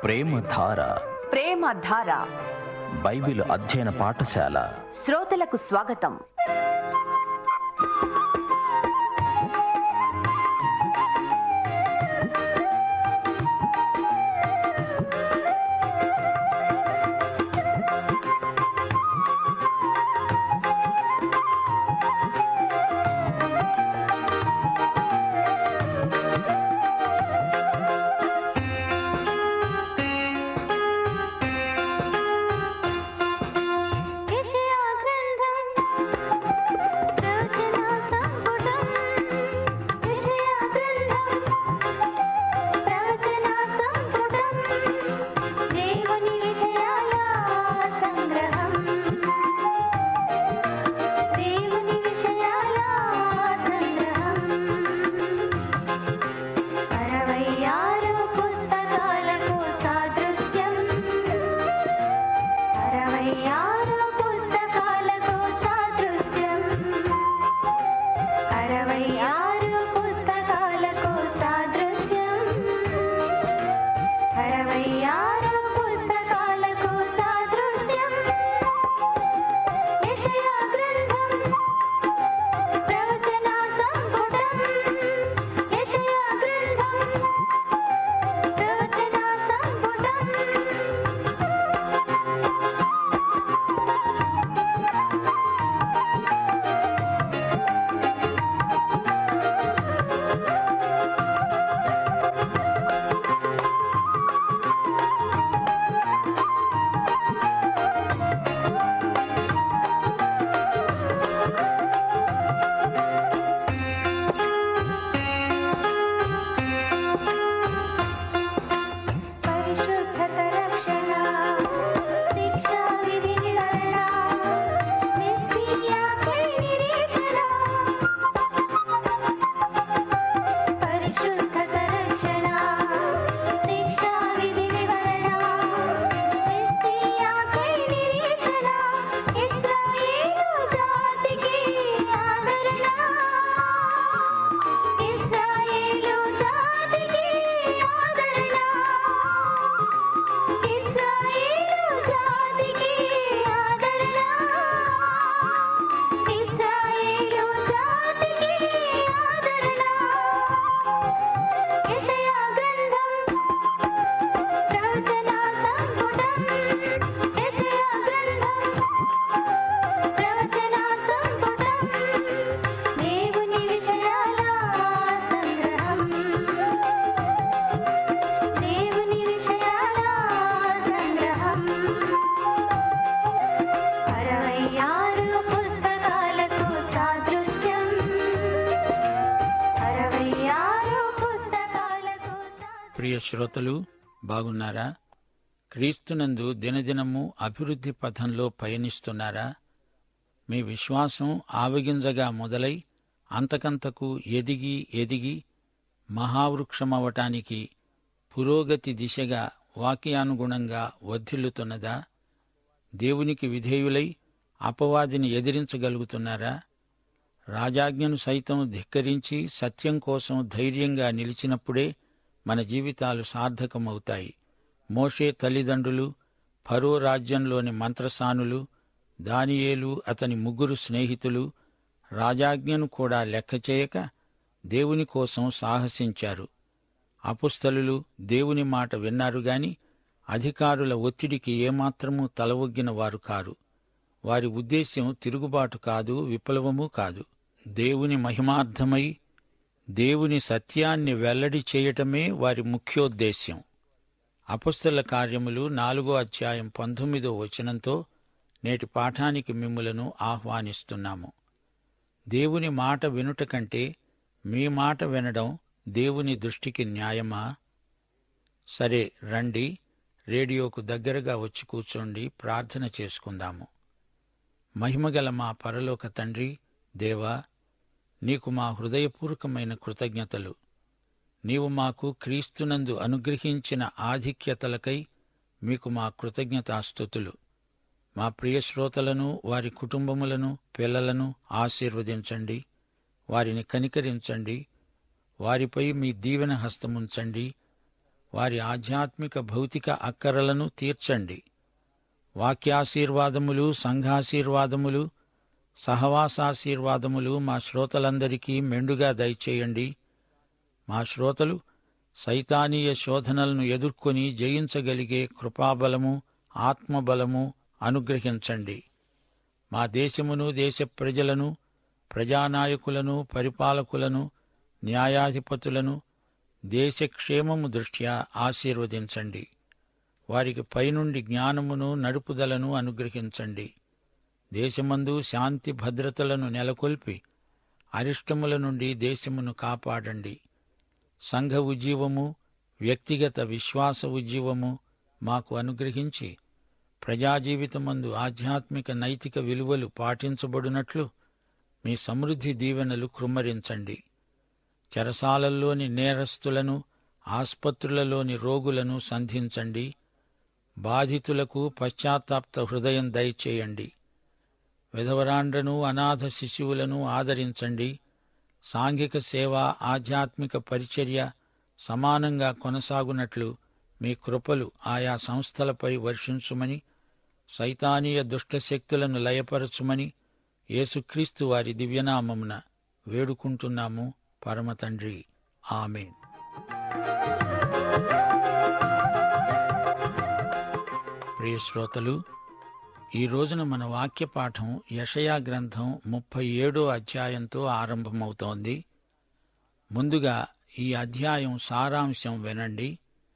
ప్రేమధార ప్రేమధార Bible అధ్యయన పాఠశాల శ్రోతలకు స్వాగతం యెషయా గ్రంథం ప్రవచన సంపుటం యెషయా గ్రంథం ప్రవచన సంపుటం దేవుని విషయాల సంగ్రహం దేవుని విషయాల సంగ్రహం అరవై ఆరు పుస్తకాలకు సాదృశ్యం అరవై ఆరు పుస్తకాలకు సాదృశ్యం అరవై ఆరు పుస్తకాలకు సాదృశ్యం అరవై ఆరు పుస్తకాలకు సాదృశ్యం యెషయా గ్రంథం ప్రవచన సంపుటం యెషయా గ్రంథం ప్రవచన సంపుటం పరిశుద్ధత రక్షణ శిక్షా విధి నివారణ మెస్సియాకై నిరీక్షణ పరిశుద్ధత రక్షణ శిక్షా విధి నివారణ మెస్సియాకై నిరీక్షణ ఇశ్రాయేలు జాతికి ఆదరణ ఇశ్రాయేలు జాతికి ఆదరణ ఇశ్రాయేలు జాతికి ఆదరణ ఇశ్రాయేలు జాతికి ఆదరణ యెషయా గ్రంథం ప్రవచన సంపుటం యెషయా గ్రంథం ప్రవచన సంపుటం దేవుని విషయాల సంగ్రహం దేవుని విషయాల సంగ్రహం అరవై ఆరు పుస్తకాలకు సాదృశ్యం అరవై ఆరు పుస్తకాలకు సాదృశ్యం ప్రియ శ్రోతలు బాగున్నారా క్రీస్తునందు దినదినము అభివృద్ధి పథంలో పయనిస్తున్నారా మీ విశ్వాసం ఆవగింజగా మొదలై అంతకంతకు ఎదిగి ఎదిగి మహావృక్షమవటానికి పురోగతి దిశగా వాక్యానుగుణంగా వర్ధిల్లుతున్నదా దేవునికి విధేయులై అపవాదిని ఎదిరించగలుగుతున్నారా రాజాజ్ఞను సైతం ధిక్కరించి సత్యం కోసం ధైర్యంగా నిలిచినప్పుడే మన జీవితాలు సార్థకమవుతాయి మోషే తల్లిదండ్రులు ఫరో రాజ్యంలోని మంత్రసానులు దానియేలు అతని ముగ్గురు స్నేహితులు రాజాజ్ఞను కూడా లెక్కచేయక దేవుని కోసం సాహసించారు అపుస్తలులు దేవుని మాట విన్నారు గాని అధికారుల ఒత్తిడికి ఏమాత్రమూ తలవొగ్గిన వారు కారు వారి ఉద్దేశ్యం తిరుగుబాటు కాదు విప్లవము కాదు దేవుని మహిమార్థమై దేవుని సత్యాన్ని వెల్లడి చేయటమే వారి ముఖ్యోద్దేశ్యం అపుస్తల కార్యములు నాలుగో అధ్యాయం పంతొమ్మిదో వచనంతో నేటి పాఠానికి మిమ్ములను ఆహ్వానిస్తున్నాము దేవుని మాట వినుట కంటే మీ మాట వినడం దేవుని దృష్టికి న్యాయమా సరే రండి రేడియోకు దగ్గరగా వచ్చి కూర్చోండి ప్రార్థన చేసుకుందాము మహిమగల మా పరలోక తండ్రి దేవా నీకు మా హృదయపూర్వకమైన కృతజ్ఞతలు నీవు మాకు క్రీస్తునందు అనుగ్రహించిన ఆధిక్యతలకై మీకు మా కృతజ్ఞతాస్థుతులు మా ప్రియ శ్రోతలను వారి కుటుంబములను పిల్లలను ఆశీర్వదించండి వారిని కనికరించండి వారిపై మీ దీవెన హస్తముంచండి వారి ఆధ్యాత్మిక భౌతిక అక్కరలను తీర్చండి వాక్యాశీర్వాదములు సంఘాశీర్వాదములు సహవాసాశీర్వాదములు మా శ్రోతలందరికీ మెండుగా దయచేయండి మా శ్రోతలు సైతానీయ శోధనలను ఎదుర్కొని జయించగలిగే కృపాబలము ఆత్మబలము అనుగ్రహించండి మా దేశమును దేశ ప్రజలను ప్రజానాయకులను పరిపాలకులను న్యాయాధిపతులను దేశక్షేమము దృష్ట్యా ఆశీర్వదించండి వారికి పైనుండి జ్ఞానమును నడుపుదలను అనుగ్రహించండి దేశమందు శాంతి భద్రతలను నెలకొల్పి అరిష్టముల నుండి దేశమును కాపాడండి సంఘ ఉజ్జీవము వ్యక్తిగత విశ్వాస ఉజ్జీవము మాకు అనుగ్రహించి ప్రజాజీవితమందు ఆధ్యాత్మిక నైతిక విలువలు పాటించబడినట్లు మీ సమృద్ధి దీవెనలు కృమ్మరించండి చెరసాలల్లోని నేరస్తులను ఆస్పత్రులలోని రోగులను సంధించండి బాధితులకు పశ్చాత్తాప్త హృదయం దయచేయండి విధవరాండ్రను అనాథ శిశువులను ఆదరించండి సాంఘిక సేవ ఆధ్యాత్మిక పరిచర్య సమానంగా కొనసాగునట్లు మీ కృపలు ఆయా సంస్థలపై వర్షించుమని సైతానీయ దుష్టశక్తులను లయపరచుమని యేసుక్రీస్తు వారి దివ్యనామమున వేడుకుంటున్నాము పరమతండ్రి ఆమెన్ ప్రియ శ్రోతలు ఈ రోజున మన వాక్య పాఠం యషయా గ్రంథం ముప్పై ఏడో అధ్యాయంతో ఆరంభమవుతోంది ముందుగా ఈ అధ్యాయం సారాంశం వినండి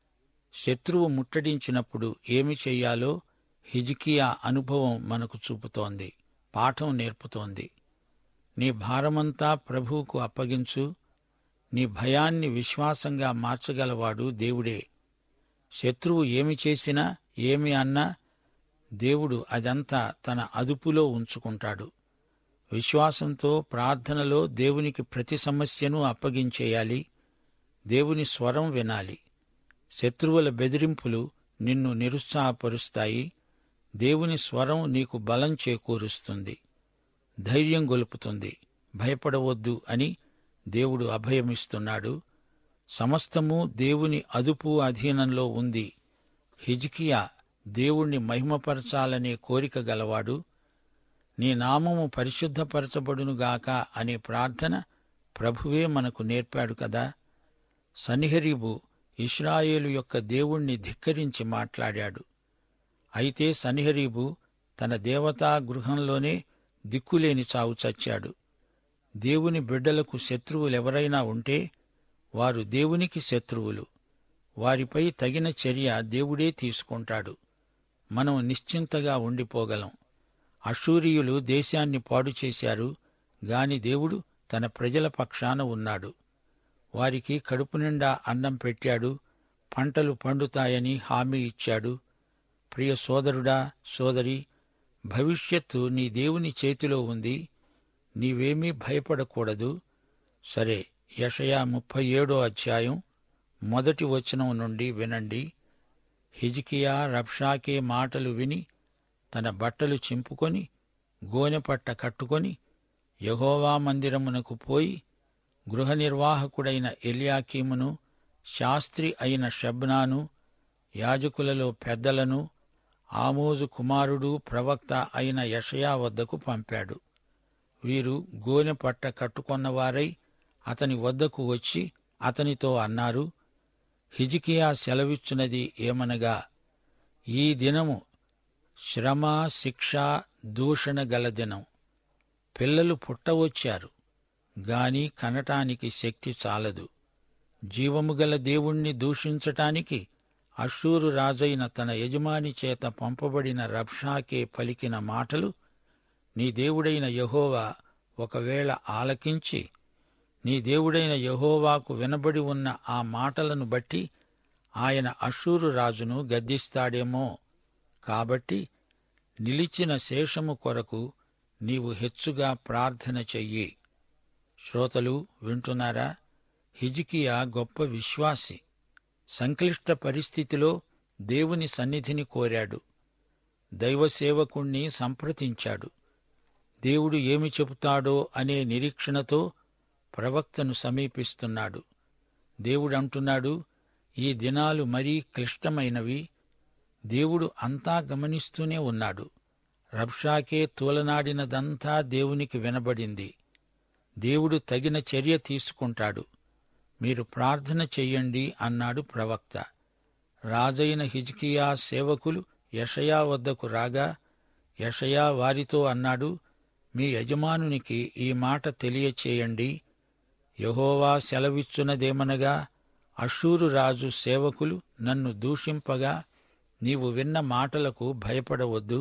శత్రువు ముట్టడించినప్పుడు ఏమి చెయ్యాలో హిజ్కియా అనుభవం మనకు చూపుతోంది పాఠం నేర్పుతోంది నీ భారమంతా ప్రభువుకు అప్పగించు నీ భయాన్ని విశ్వాసంగా మార్చగలవాడు దేవుడే శత్రువు ఏమి చేసినా ఏమి అన్నా దేవుడు అదంతా తన అదుపులో ఉంచుకుంటాడు విశ్వాసంతో ప్రార్థనలో దేవునికి ప్రతి సమస్యను అప్పగించేయాలి దేవుని స్వరం వినాలి శత్రువుల బెదిరింపులు నిన్ను నిరుత్సాహపరుస్తాయి దేవుని స్వరం నీకు బలం చేకూరుస్తుంది ధైర్యం గొలుపుతుంది భయపడవద్దు అని దేవుడు అభయమిస్తున్నాడు సమస్తము దేవుని అదుపు అధీనంలో ఉంది హిజ్కియా దేవుణ్ణి మహిమపరచాలనే కోరిక గలవాడు నీ నామము పరిశుద్ధపరచబడునుగాక అనే ప్రార్థన ప్రభువే మనకు నేర్పాడు కదా సనిహరీబు ఇస్రాయేలు యొక్క దేవుణ్ణి ధిక్కరించి మాట్లాడాడు అయితే సనిహరీబు తన దేవతా గృహంలోనే దిక్కులేని చావు చచ్చాడు దేవుని బిడ్డలకు శత్రువులెవరైనా ఉంటే వారు దేవునికి శత్రువులు వారిపై తగిన చర్య దేవుడే తీసుకుంటాడు మనం నిశ్చింతగా ఉండిపోగలం అశూరియులు దేశాన్ని పాడు చేశారు గాని దేవుడు తన ప్రజల పక్షాన ఉన్నాడు వారికి కడుపు నిండా అన్నం పెట్టాడు పంటలు పండుతాయని హామీ ఇచ్చాడు ప్రియ సోదరుడా సోదరి భవిష్యత్తు నీ దేవుని చేతిలో ఉంది నీవేమీ భయపడకూడదు సరే యషయా ముప్పై ఏడో అధ్యాయం మొదటి వచనం నుండి వినండి హిజ్కియా రబ్షాకే మాటలు విని తన బట్టలు చింపుకొని గోనెపట్ట కట్టుకొని యహోవా మందిరమునకు పోయి గృహ నిర్వాహకుడైన ఎలియాకీమును శాస్త్రి అయిన షబ్నాను యాజకులలో పెద్దలను ఆమోజు కుమారుడు ప్రవక్త అయిన యషయా వద్దకు పంపాడు వీరు గోనె పట్ట కట్టుకొన్నవారై అతని వద్దకు వచ్చి అతనితో అన్నారు హిజికియా సెలవిచ్చున్నది ఏమనగా ఈ దినము శ్రమ శిక్ష దూషణ గల దినం పిల్లలు పుట్టవచ్చారు గాని కనటానికి శక్తి చాలదు జీవము గల దేవుణ్ణి దూషించటానికి అషూరు రాజైన తన యజమాని చేత పంపబడిన రబ్షాకే పలికిన మాటలు నీ దేవుడైన యహోవా ఒకవేళ ఆలకించి నీ దేవుడైన యహోవాకు వినబడి ఉన్న ఆ మాటలను బట్టి ఆయన అషూరు రాజును గద్దిస్తాడేమో కాబట్టి నిలిచిన శేషము కొరకు నీవు హెచ్చుగా ప్రార్థన చెయ్యి శ్రోతలు వింటున్నారా హిజికియా గొప్ప విశ్వాసి సంక్లిష్ట పరిస్థితిలో దేవుని సన్నిధిని కోరాడు దైవసేవకుణ్ణి సంప్రదించాడు దేవుడు ఏమి చెబుతాడో అనే నిరీక్షణతో ప్రవక్తను సమీపిస్తున్నాడు దేవుడంటున్నాడు ఈ దినాలు మరీ క్లిష్టమైనవి దేవుడు అంతా గమనిస్తూనే ఉన్నాడు రబ్షాకే తూలనాడినదంతా దేవునికి వినబడింది దేవుడు తగిన చర్య తీసుకుంటాడు మీరు ప్రార్థన చెయ్యండి అన్నాడు ప్రవక్త రాజైన హిజ్కియా సేవకులు యషయా వద్దకు రాగా యషయా వారితో అన్నాడు మీ యజమానునికి ఈ మాట తెలియచేయండి యహోవా సెలవిచ్చున్నదేమనగా అషూరు రాజు సేవకులు నన్ను దూషింపగా నీవు విన్న మాటలకు భయపడవద్దు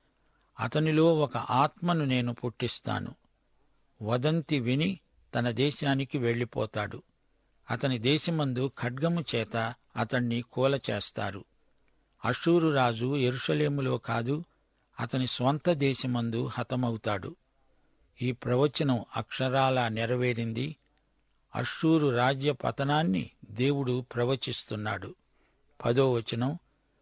అతనిలో ఒక ఆత్మను నేను పుట్టిస్తాను వదంతి విని తన దేశానికి వెళ్ళిపోతాడు అతని దేశమందు ఖడ్గము చేత అతణ్ణి కూలచేస్తారు అషూరు రాజు ఎరుషలేములో కాదు అతని స్వంత దేశమందు హతమవుతాడు ఈ ప్రవచనం అక్షరాలా నెరవేరింది అషూరు రాజ్య పతనాన్ని దేవుడు ప్రవచిస్తున్నాడు పదో వచనం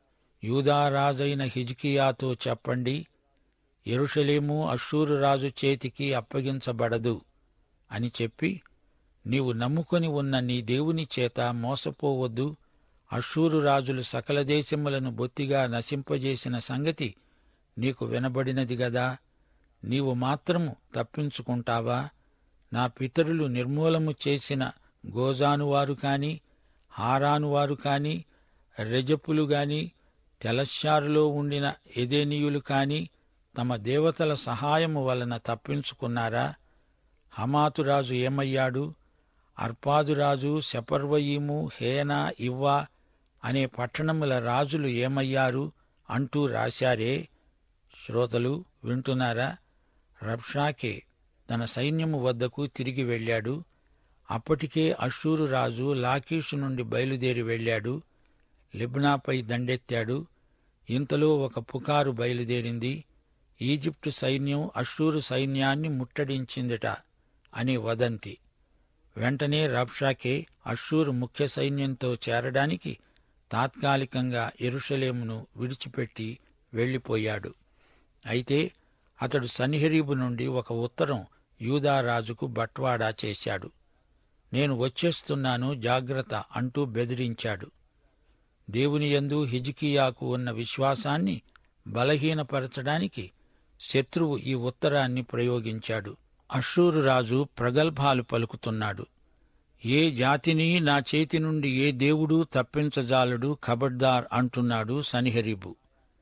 యూదారాజైన హిజ్కియాతో చెప్పండి ఎరుషలేము అషూరు రాజు చేతికి అప్పగించబడదు అని చెప్పి నీవు నమ్ముకొని ఉన్న నీ దేవుని చేత మోసపోవద్దు అషూరు రాజులు సకల దేశములను బొత్తిగా నశింపజేసిన సంగతి నీకు వినబడినది గదా నీవు మాత్రము తప్పించుకుంటావా నా పితరులు నిర్మూలము చేసిన గోజానువారు కాని హారానువారు కాని రెజపులు గాని తెలశ్శారులో ఉండిన ఎదేనీయులు కాని తమ దేవతల సహాయము వలన తప్పించుకున్నారా హమాతురాజు ఏమయ్యాడు అర్పాదురాజు శపర్వయీము హేనా ఇవ్వా అనే పట్టణముల రాజులు ఏమయ్యారు అంటూ రాశారే శ్రోతలు వింటున్నారా రబ్షాకే తన సైన్యము వద్దకు తిరిగి వెళ్ళాడు అప్పటికే అషూరు రాజు లాకీషు నుండి బయలుదేరి వెళ్ళాడు లిబ్నాపై దండెత్తాడు ఇంతలో ఒక పుకారు బయలుదేరింది ఈజిప్టు సైన్యం అషూరు సైన్యాన్ని ముట్టడించిందిట అని వదంతి వెంటనే రబ్షాకే అషూరు ముఖ్య సైన్యంతో చేరడానికి తాత్కాలికంగా ఎరుషలేమును విడిచిపెట్టి వెళ్లిపోయాడు అయితే అతడు సన్హెరీబు నుండి ఒక ఉత్తరం యూదారాజుకు బట్వాడా చేశాడు నేను వచ్చేస్తున్నాను జాగ్రత్త అంటూ బెదిరించాడు దేవుని యందు హిజికియాకు ఉన్న విశ్వాసాన్ని బలహీనపరచడానికి శత్రువు ఈ ఉత్తరాన్ని ప్రయోగించాడు అషూరు రాజు ప్రగల్భాలు పలుకుతున్నాడు ఏ జాతిని నా చేతి నుండి ఏ దేవుడు తప్పించజాలడు ఖబర్దార్ అంటున్నాడు సనిహరీబు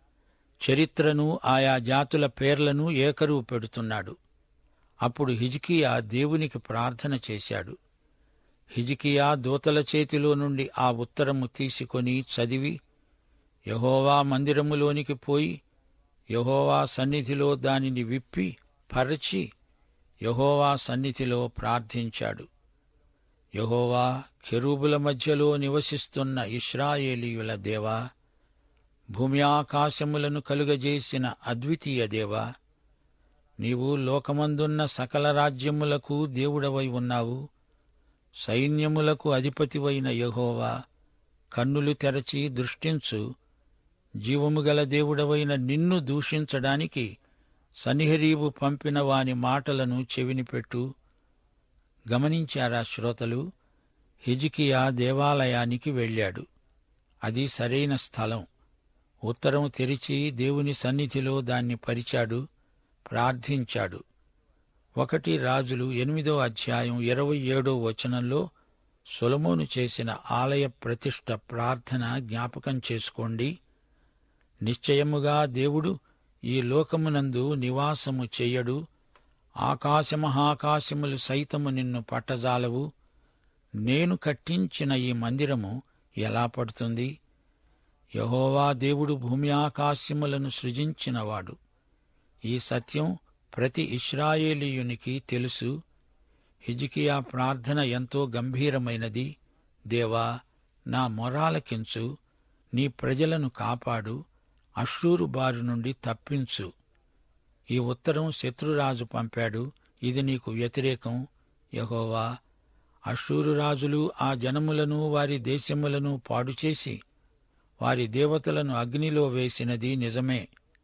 చరిత్రను ఆయా జాతుల పేర్లను ఏకరువు పెడుతున్నాడు అప్పుడు హిజ్కియా దేవునికి ప్రార్థన చేశాడు హిజికియా దూతల చేతిలో నుండి ఆ ఉత్తరము తీసుకొని చదివి యహోవా మందిరములోనికి పోయి యహోవా సన్నిధిలో దానిని విప్పి పరచి యహోవా సన్నిధిలో ప్రార్థించాడు యహోవా కెరూబుల మధ్యలో నివసిస్తున్న ఇస్రాయేలీయుల దేవా భూమి ఆకాశములను కలుగజేసిన అద్వితీయ దేవా నీవు లోకమందున్న సకల రాజ్యములకు దేవుడవై ఉన్నావు సైన్యములకు అధిపతివైన యహోవా కన్నులు తెరచి దృష్టించు జీవము గల దేవుడవైన నిన్ను దూషించడానికి సన్నిహరీబు పంపిన వాని మాటలను చెవినిపెట్టు గమనించారా శ్రోతలు హిజికియా దేవాలయానికి వెళ్ళాడు అది సరైన స్థలం ఉత్తరం తెరిచి దేవుని సన్నిధిలో దాన్ని పరిచాడు ప్రార్థించాడు ఒకటి రాజులు ఎనిమిదో అధ్యాయం ఇరవై ఏడో వచనంలో సొలమోను చేసిన ఆలయ ప్రతిష్ఠ ప్రార్థన జ్ఞాపకం చేసుకోండి నిశ్చయముగా దేవుడు ఈ లోకమునందు నివాసము చెయ్యడు ఆకాశమహాకాశములు సైతము నిన్ను పట్టజాలవు నేను కట్టించిన ఈ మందిరము ఎలా పడుతుంది యహోవా దేవుడు భూమి ఆకాశములను సృజించినవాడు ఈ సత్యం ప్రతి ఇస్రాయేలీయునికి తెలుసు హిజికియా ప్రార్థన ఎంతో గంభీరమైనది దేవా నా మొరాలకించు నీ ప్రజలను కాపాడు అశ్షూరు బారి నుండి తప్పించు ఈ ఉత్తరం శత్రురాజు పంపాడు ఇది నీకు వ్యతిరేకం యహోవా అశ్షూరు రాజులు ఆ జనములను వారి దేశములను పాడుచేసి వారి దేవతలను అగ్నిలో వేసినది నిజమే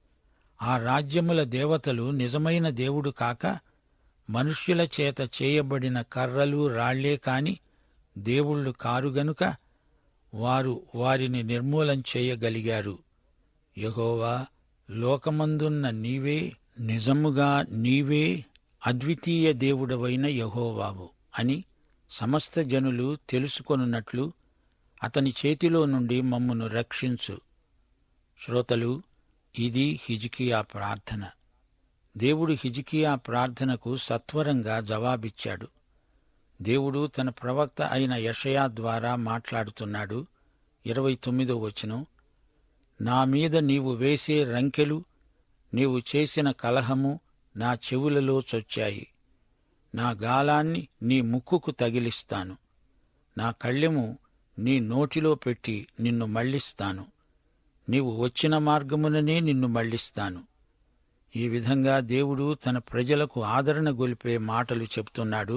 ఆ రాజ్యముల దేవతలు నిజమైన దేవుడు కాక మనుష్యుల చేత చేయబడిన కర్రలు రాళ్లే కాని దేవుళ్ళు కారు గనుక వారు వారిని నిర్మూలం చేయగలిగారు యహోవా లోకమందున్న నీవే నిజముగా నీవే అద్వితీయ దేవుడవైన యహోవావు అని సమస్త జనులు తెలుసుకొనున్నట్లు అతని చేతిలో నుండి మమ్మను రక్షించు శ్రోతలు ఇది హిజికియా ప్రార్థన దేవుడు హిజికియా ప్రార్థనకు సత్వరంగా జవాబిచ్చాడు దేవుడు తన ప్రవక్త అయిన యషయా ద్వారా మాట్లాడుతున్నాడు ఇరవై తొమ్మిదో వచనం నా మీద నీవు వేసే రంకెలు నీవు చేసిన కలహము నా చెవులలో చొచ్చాయి నా గాలాన్ని నీ ముక్కుకు తగిలిస్తాను నా కళ్ళెము నీ నోటిలో పెట్టి నిన్ను మళ్ళిస్తాను నీవు వచ్చిన మార్గముననే నిన్ను మళ్ళిస్తాను ఈ విధంగా దేవుడు తన ప్రజలకు ఆదరణ గొలిపే మాటలు చెప్తున్నాడు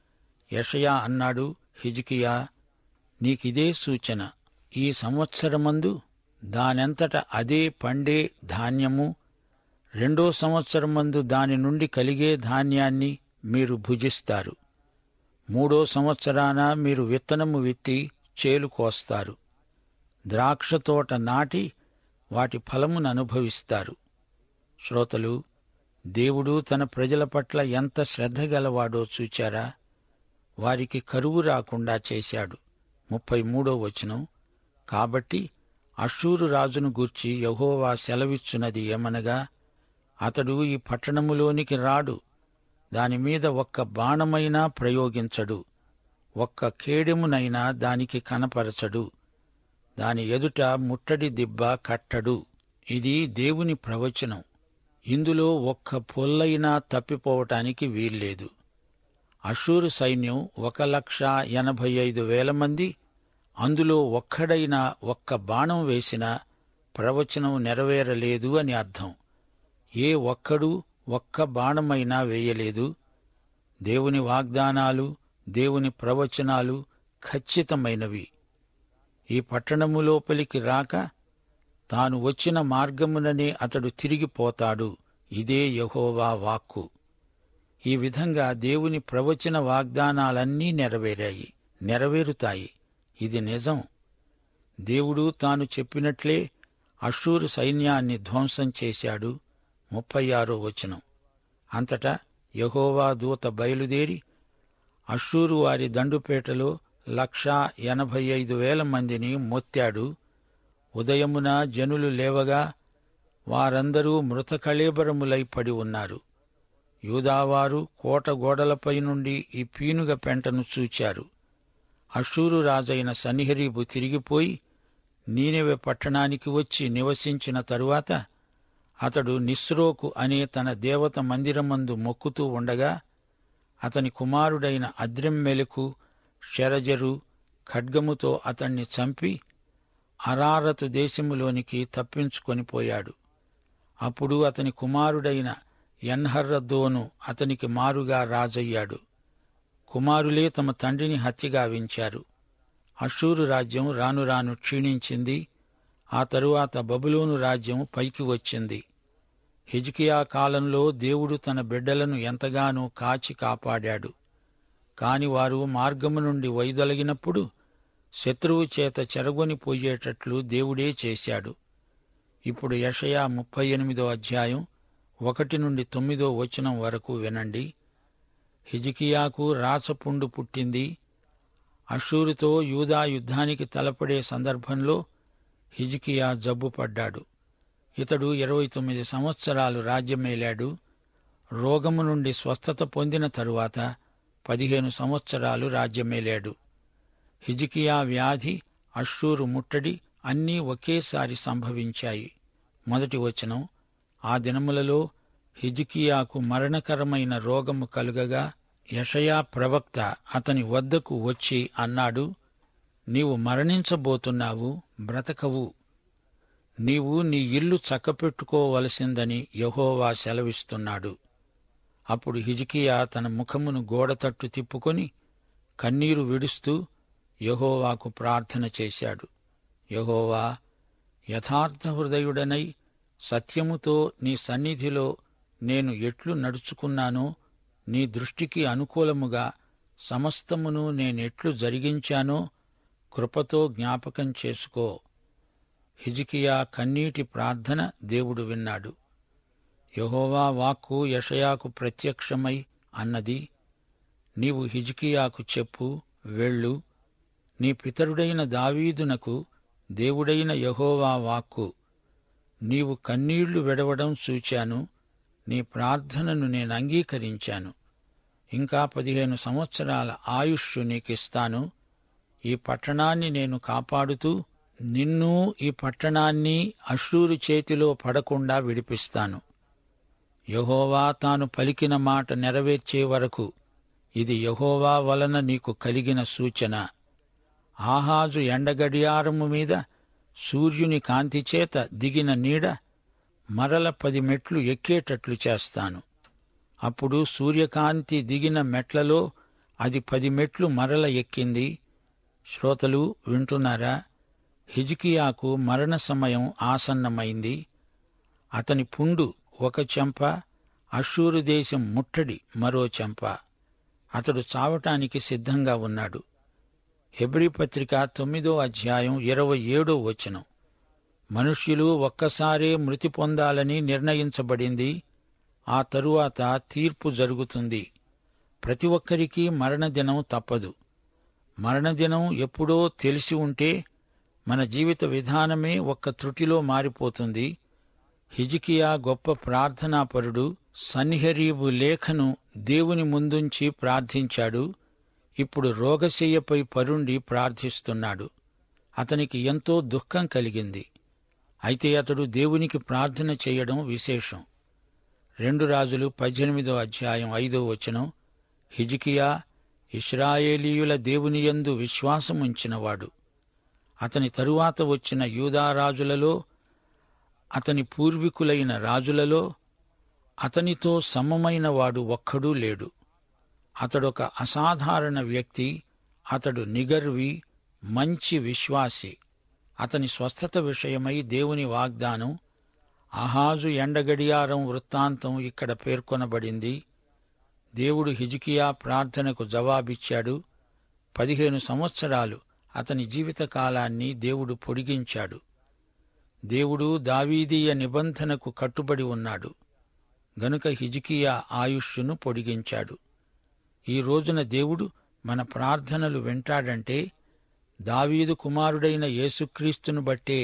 యషయా అన్నాడు హిజ్కియా నీకిదే సూచన ఈ సంవత్సరమందు దానెంతట అదే పండే ధాన్యము రెండో సంవత్సరమందు దాని నుండి కలిగే ధాన్యాన్ని మీరు భుజిస్తారు మూడో సంవత్సరాన మీరు విత్తనము విత్తి చేలు కోస్తారు ద్రాక్ష తోట నాటి వాటి ఫలమును అనుభవిస్తారు శ్రోతలు దేవుడు తన ప్రజల పట్ల ఎంత శ్రద్ధ గలవాడో చూచారా వారికి కరువు రాకుండా చేశాడు ముప్పై మూడో వచనం కాబట్టి అషూరు రాజును గూర్చి యహోవా సెలవిచ్చున్నది ఏమనగా అతడు ఈ పట్టణములోనికి రాడు దానిమీద ఒక్క బాణమైనా ప్రయోగించడు ఒక్క కేడెమునైనా దానికి కనపరచడు దాని ఎదుట ముట్టడి దిబ్బ కట్టడు ఇది దేవుని ప్రవచనం ఇందులో ఒక్క పొల్లైనా తప్పిపోవటానికి వీల్లేదు అషూరు సైన్యం ఒక లక్ష ఎనభై ఐదు వేల మంది అందులో ఒక్కడైనా ఒక్క బాణం వేసినా ప్రవచనం నెరవేరలేదు అని అర్థం ఏ ఒక్కడూ ఒక్క బాణమైనా వేయలేదు దేవుని వాగ్దానాలు దేవుని ప్రవచనాలు ఖచ్చితమైనవి ఈ పట్టణము లోపలికి రాక తాను వచ్చిన మార్గముననే అతడు తిరిగిపోతాడు ఇదే యహోవా వాక్కు ఈ విధంగా దేవుని ప్రవచన వాగ్దానాలన్నీ నెరవేరాయి నెరవేరుతాయి ఇది నిజం దేవుడు తాను చెప్పినట్లే అషూరు సైన్యాన్ని ధ్వంసం చేశాడు ముప్పై ఆరో వచనం అంతటా యహోవా దూత బయలుదేరి అషూరు వారి దండుపేటలో లక్షా ఎనభై ఐదు వేల మందిని మొత్తాడు ఉదయమున జనులు లేవగా వారందరూ మృతకళేబరములై పడి ఉన్నారు యూదావారు కోట గోడలపై నుండి ఈ పీనుగ పెంటను చూచారు అషూరు రాజైన సన్నిహరీబు తిరిగిపోయి నీనెవె పట్టణానికి వచ్చి నివసించిన తరువాత అతడు నిస్రోకు అనే తన దేవత మందిరమందు మొక్కుతూ ఉండగా అతని కుమారుడైన అద్రెమ్మెలకు షెరజరు ఖడ్గముతో అతణ్ణి చంపి అరారతు దేశములోనికి తప్పించుకొని పోయాడు అప్పుడు అతని కుమారుడైన ఎన్హర్రదోను అతనికి మారుగా రాజయ్యాడు కుమారులే తమ తండ్రిని హత్యగావించారు అషూరు రాజ్యం రాను రాను క్షీణించింది ఆ తరువాత బబులోను రాజ్యం పైకి వచ్చింది హిజ్కియా కాలంలో దేవుడు తన బిడ్డలను ఎంతగానో కాచి కాపాడాడు కాని వారు మార్గము నుండి వైదొలగినప్పుడు శత్రువు చేత చెరగొని పోయేటట్లు దేవుడే చేశాడు ఇప్పుడు యషయా ముప్పై ఎనిమిదో అధ్యాయం ఒకటి నుండి తొమ్మిదో వచనం వరకు వినండి హిజికియాకు రాచపుండు పుట్టింది అషూరుతో యూదా యుద్ధానికి తలపడే సందర్భంలో హిజికియా జబ్బుపడ్డాడు ఇతడు ఇరవై తొమ్మిది సంవత్సరాలు రాజ్యమేలాడు రోగము నుండి స్వస్థత పొందిన తరువాత పదిహేను సంవత్సరాలు రాజ్యమేలాడు హిజికియా వ్యాధి అషూరు ముట్టడి అన్నీ ఒకేసారి సంభవించాయి మొదటి వచనం ఆ దినములలో హిజికియాకు మరణకరమైన రోగము కలుగగా యషయా ప్రవక్త అతని వద్దకు వచ్చి అన్నాడు నీవు మరణించబోతున్నావు బ్రతకవు నీవు నీ ఇల్లు చక్కపెట్టుకోవలసిందని యహోవా సెలవిస్తున్నాడు అప్పుడు హిజికియా తన ముఖమును గోడ తట్టు తిప్పుకొని కన్నీరు విడుస్తూ యహోవాకు ప్రార్థన చేశాడు యహోవా యథార్థ హృదయుడనై సత్యముతో నీ సన్నిధిలో నేను ఎట్లు నడుచుకున్నానో నీ దృష్టికి అనుకూలముగా సమస్తమును నేనెట్లు జరిగించానో కృపతో జ్ఞాపకం చేసుకో హిజికియా కన్నీటి ప్రార్థన దేవుడు విన్నాడు యహోవా వాక్కు యషయాకు ప్రత్యక్షమై అన్నది నీవు హిజికియాకు చెప్పు వెళ్ళు నీ పితరుడైన దావీదునకు దేవుడైన యహోవా వాక్కు నీవు కన్నీళ్లు వెడవడం చూచాను నీ ప్రార్థనను నేను అంగీకరించాను ఇంకా పదిహేను సంవత్సరాల ఆయుష్ నీకిస్తాను ఈ పట్టణాన్ని నేను కాపాడుతూ నిన్ను ఈ పట్టణాన్ని అశ్రూరు చేతిలో పడకుండా విడిపిస్తాను యహోవా తాను పలికిన మాట నెరవేర్చే వరకు ఇది యహోవా వలన నీకు కలిగిన సూచన ఆహాజు ఎండగడియారము మీద సూర్యుని కాంతిచేత దిగిన నీడ మరల పది మెట్లు ఎక్కేటట్లు చేస్తాను అప్పుడు సూర్యకాంతి దిగిన మెట్లలో అది పది మెట్లు మరల ఎక్కింది శ్రోతలు వింటున్నారా హిజ్కియాకు మరణ సమయం ఆసన్నమైంది అతని పుండు ఒక చెంప అశ్షూరు దేశం ముట్టడి మరో చెంప అతడు చావటానికి సిద్ధంగా ఉన్నాడు హెబ్రీ పత్రిక తొమ్మిదో అధ్యాయం ఇరవై ఏడో వచనం మనుష్యులు ఒక్కసారే మృతి పొందాలని నిర్ణయించబడింది ఆ తరువాత తీర్పు జరుగుతుంది ప్రతి ఒక్కరికి మరణదినం తప్పదు మరణదినం ఎప్పుడో తెలిసి ఉంటే మన జీవిత విధానమే ఒక్క త్రుటిలో మారిపోతుంది హిజికియా గొప్ప ప్రార్థనాపరుడు సన్హెరీబు లేఖను దేవుని ముందుంచి ప్రార్థించాడు ఇప్పుడు రోగశయ్యపై పరుండి ప్రార్థిస్తున్నాడు అతనికి ఎంతో దుఃఖం కలిగింది అయితే అతడు దేవునికి ప్రార్థన చేయడం విశేషం రెండు రాజులు పద్దెనిమిదో అధ్యాయం ఐదో వచనం హిజికియా ఇస్రాయేలీయుల దేవునియందు విశ్వాసముంచినవాడు అతని తరువాత వచ్చిన యూదారాజులలో అతని పూర్వీకులైన రాజులలో అతనితో సమమైన వాడు ఒక్కడూ లేడు అతడొక అసాధారణ వ్యక్తి అతడు నిగర్వి మంచి విశ్వాసి అతని స్వస్థత విషయమై దేవుని వాగ్దానం అహాజు ఎండగడియారం వృత్తాంతం ఇక్కడ పేర్కొనబడింది దేవుడు హిజికియా ప్రార్థనకు జవాబిచ్చాడు పదిహేను సంవత్సరాలు అతని జీవితకాలాన్ని దేవుడు పొడిగించాడు దేవుడు దావీదీయ నిబంధనకు కట్టుబడి ఉన్నాడు గనుక హిజికియా ఆయుష్ను పొడిగించాడు ఈ రోజున దేవుడు మన ప్రార్థనలు వింటాడంటే దావీదు కుమారుడైన యేసుక్రీస్తును బట్టే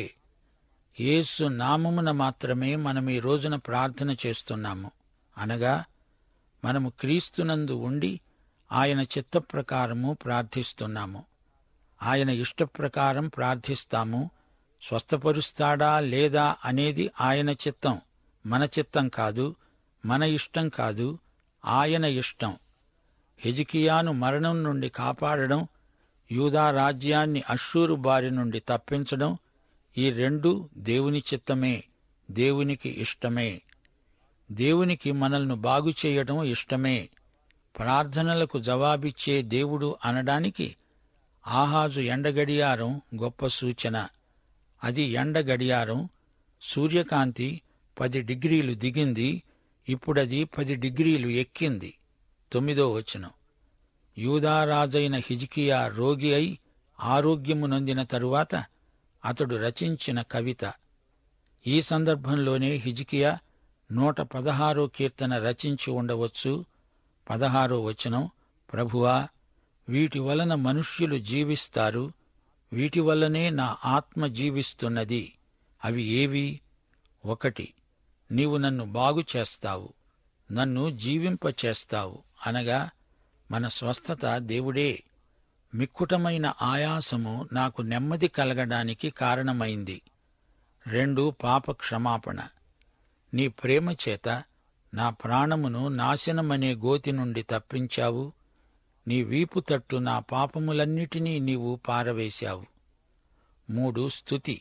యేసు నామమున మాత్రమే మనం ఈ రోజున ప్రార్థన చేస్తున్నాము అనగా మనము క్రీస్తునందు ఉండి ఆయన చిత్త ప్రకారము ప్రార్థిస్తున్నాము ఆయన ఇష్టప్రకారం ప్రార్థిస్తాము స్వస్థపరుస్తాడా లేదా అనేది ఆయన చిత్తం మన చిత్తం కాదు మన ఇష్టం కాదు ఆయన ఇష్టం హెజికియాను మరణం నుండి కాపాడడం యూదా రాజ్యాన్ని అశ్షూరు బారి నుండి తప్పించడం ఈ రెండు దేవుని చిత్తమే దేవునికి ఇష్టమే దేవునికి మనల్ని బాగు చేయడం ఇష్టమే ప్రార్థనలకు జవాబిచ్చే దేవుడు అనడానికి ఆహాజు ఎండగడియారం గొప్ప సూచన అది ఎండ గడియారం సూర్యకాంతి పది డిగ్రీలు దిగింది ఇప్పుడది పది డిగ్రీలు ఎక్కింది తొమ్మిదో వచనం యూదారాజైన హిజ్కియా రోగి అయి ఆరోగ్యము నొందిన తరువాత అతడు రచించిన కవిత ఈ సందర్భంలోనే హిజ్కియా నూట పదహారో కీర్తన రచించి ఉండవచ్చు పదహారో వచనం ప్రభువా వీటి వలన మనుష్యులు జీవిస్తారు వీటి వల్లనే నా ఆత్మ జీవిస్తున్నది అవి ఏవి ఒకటి నీవు నన్ను బాగు చేస్తావు నన్ను జీవింపచేస్తావు అనగా మన స్వస్థత దేవుడే మిక్కుటమైన ఆయాసము నాకు నెమ్మది కలగడానికి కారణమైంది రెండు పాప క్షమాపణ నీ ప్రేమ చేత నా ప్రాణమును నాశనమనే గోతి నుండి తప్పించావు నీ వీపు తట్టు నా పాపములన్నిటినీ నీవు పారవేశావు మూడు స్థుతి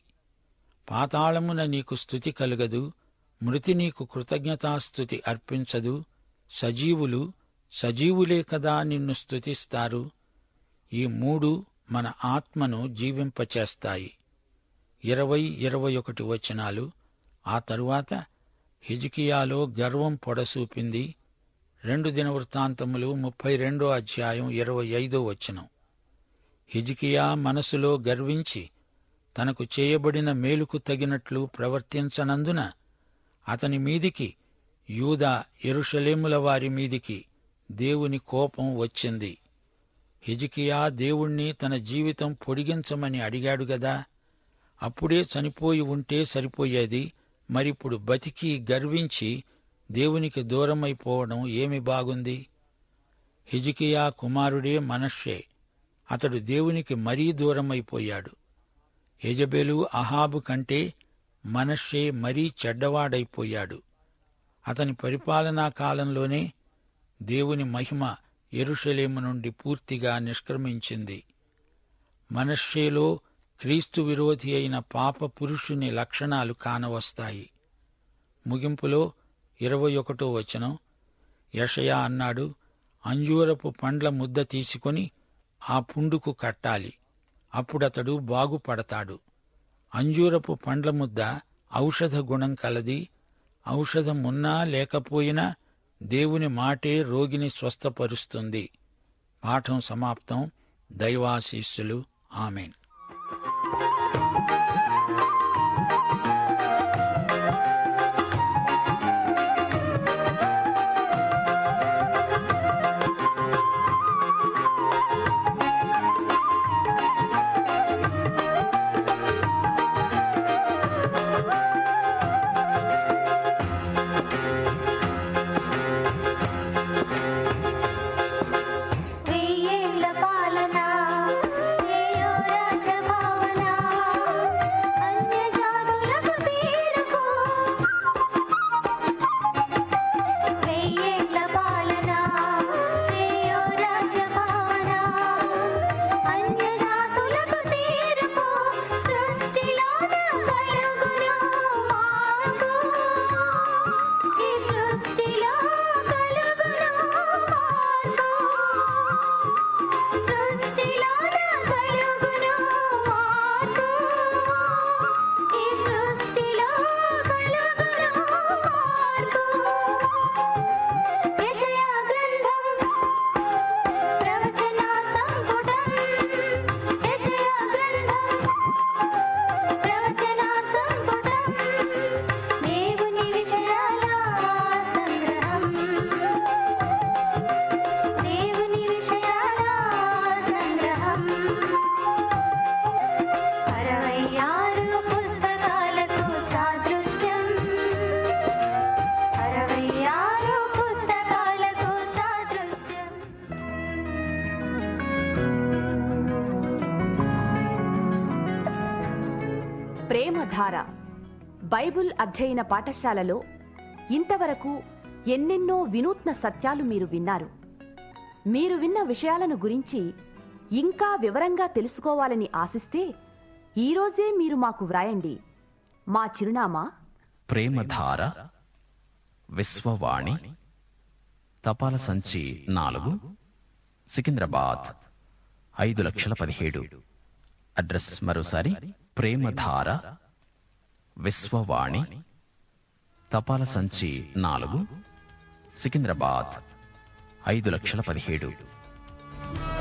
పాతాళమున నీకు స్థుతి కలుగదు మృతి నీకు కృతజ్ఞతాస్థుతి అర్పించదు సజీవులు సజీవులే కదా నిన్ను స్తుతిస్తారు ఈ మూడు మన ఆత్మను జీవింపచేస్తాయి ఇరవై ఇరవై ఒకటి వచనాలు ఆ తరువాత హిజ్కియాలో గర్వం పొడసూపింది రెండు దినవృత్తాంతములు ముప్పై రెండో అధ్యాయం ఇరవై ఐదో వచనం హిజికియా మనసులో గర్వించి తనకు చేయబడిన మేలుకు తగినట్లు ప్రవర్తించనందున అతని మీదికి యూదా ఎరుషలేముల వారి మీదికి దేవుని కోపం వచ్చింది హిజికియా దేవుణ్ణి తన జీవితం పొడిగించమని అడిగాడు గదా అప్పుడే చనిపోయి ఉంటే సరిపోయేది మరిప్పుడు బతికి గర్వించి దేవునికి దూరమైపోవడం ఏమి బాగుంది హిజికియా కుమారుడే మనష్షే అతడు దేవునికి మరీ దూరమైపోయాడు యజబెలు అహాబు కంటే మనష్షే మరీ చెడ్డవాడైపోయాడు అతని పరిపాలనా కాలంలోనే దేవుని మహిమ ఎరుషలేము నుండి పూర్తిగా నిష్క్రమించింది మనష్షేలో క్రీస్తు విరోధి అయిన పాప పురుషుని లక్షణాలు కానవస్తాయి ముగింపులో ఇరవై ఒకటో వచనం యషయా అన్నాడు అంజూరపు పండ్ల ముద్ద తీసుకొని ఆ పుండుకు కట్టాలి అప్పుడతడు బాగుపడతాడు అంజూరపు పండ్ల ముద్ద ఔషధ గుణం కలది ఔషధమున్నా లేకపోయినా దేవుని మాటే రోగిని స్వస్థపరుస్తుంది పాఠం సమాప్తం దైవాశీస్సులు ఆమెన్ వెయ్యేళ్ల పాలన శ్రేయో రాజ్య భావన అన్యజాతులకు తీరుకు వెయ్యేళ్ల పాలన శ్రేయో రాజ్య భావన అన్యజాతులకు తీరుకు సృష్టిలోన కలుగును మార్పు ఈ సృష్టిలో కలుగును మార్పు సృష్టిలోన కలుగును మార్పు ఈ సృష్టిలో కలుగును మార్పు యెషయా గ్రంథం ప్రవచన సంపుటం యెషయా గ్రంథం ప్రవచన సంపుటం దేవుని విషయాల సంగ్రహం దేవుని విషయాల సంగ్రహం అరవై ఆరు పుస్తకాలకు సాదృశ్యం అరవై ఆరు పుస్తకాలకు సాదృశ్యం ప్రేమధార బైబుల్ అధ్యయన పాఠశాలలో ఇంతవరకు ఎన్నెన్నో వినూత్న సత్యాలు మీరు విన్నారు మీరు విన్న విషయాలను గురించి ఇంకా వివరంగా తెలుసుకోవాలని ఆశిస్తే ఈరోజే మీరు మాకు వ్రాయండి మా చిరునామా ప్రేమధార విశ్వవాణి తపాల సంచి నాలుగు సికింద్రాబాద్ ఐదు లక్షల పదిహేడు అడ్రస్ మరోసారి ప్రేమధార విశ్వవాణి తపాల సంచి నాలుగు సికింద్రాబాద్ ఐదు లక్షల పదిహేడు